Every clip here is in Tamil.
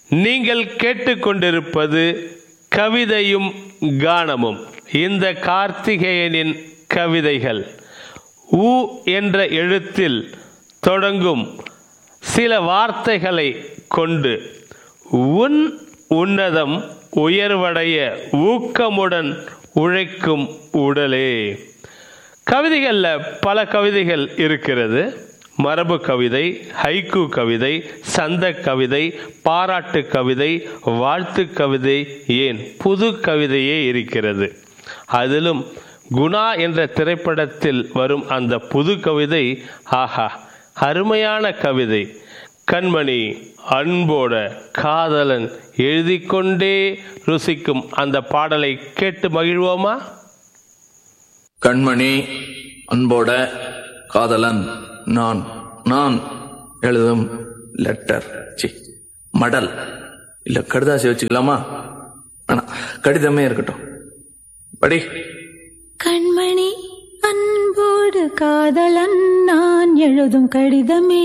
நீங்கள் கேட்டுக்கொண்டிருப்பது கவிதையும் கானமும் இந்த கார்த்திகேயனின் கவிதைகள் உ என்ற எழுத்தில் தொடங்கும் சில வார்த்தைகளை கொண்டு உன் உன்னதம் உயர்வடைய ஊக்கமுடன் உழைக்கும் உடலே கவிதைகளில் பல கவிதைகள் இருக்கிறது மரபு கவிதை ஹைக்கு கவிதை சந்த கவிதை பாராட்டு கவிதை வாழ்த்து கவிதை ஏன் புது கவிதையே இருக்கிறது அதிலும் குணா என்ற திரைப்படத்தில் வரும் அந்த புது கவிதை ஆஹா அருமையான கவிதை கண்மணி அன்போட காதலன் எழுதி கொண்டே ருசிக்கும் அந்த பாடலை கேட்டு மகிழ்வோமா கண்மணி அன்போட காதலன் நான் நான் எழுதும் லெட்டர் சி மடல் இல்ல கடுதாசி வச்சுக்கலாமா வேணாம் கடிதமே இருக்கட்டும் படி கண்மணி அன்போடு காதலன் நான் எழுதும் கடிதமே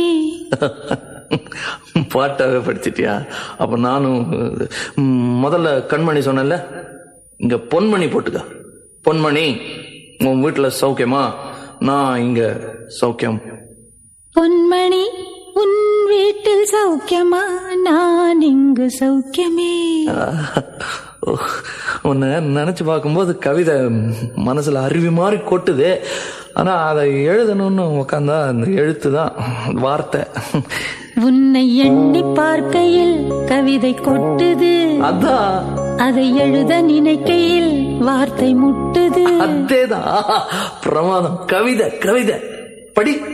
பாட்டாவே படிச்சிட்டியா அப்ப நானும் ம், முதல்ல கண்மணி சொன்னேன்ல இங்க பொன்மணி போட்டுக்க பொன்மணி உன் வீட்டுல சௌக்கியமா நான் இங்க சௌக்கியம் பொன்மணி உன் வீட்டில் சௌக்கியமா நான் இங்கு சௌக்கியமே உன்னை நினைச்சு பார்க்கும்போது கவிதை மனசுல அருவி மாதிரி கொட்டுது ஆனா அதை எழுதணும்னு உக்காந்தா அந்த எழுத்து தான் வார்த்தை உன்னை எண்ணி பார்க்கையில் கவிதை கொட்டுது அதான் அதை எழுத நினைக்கையில் வார்த்தை முட்டுது அதேதான் பிரமாதம் கவிதை கவிதை படி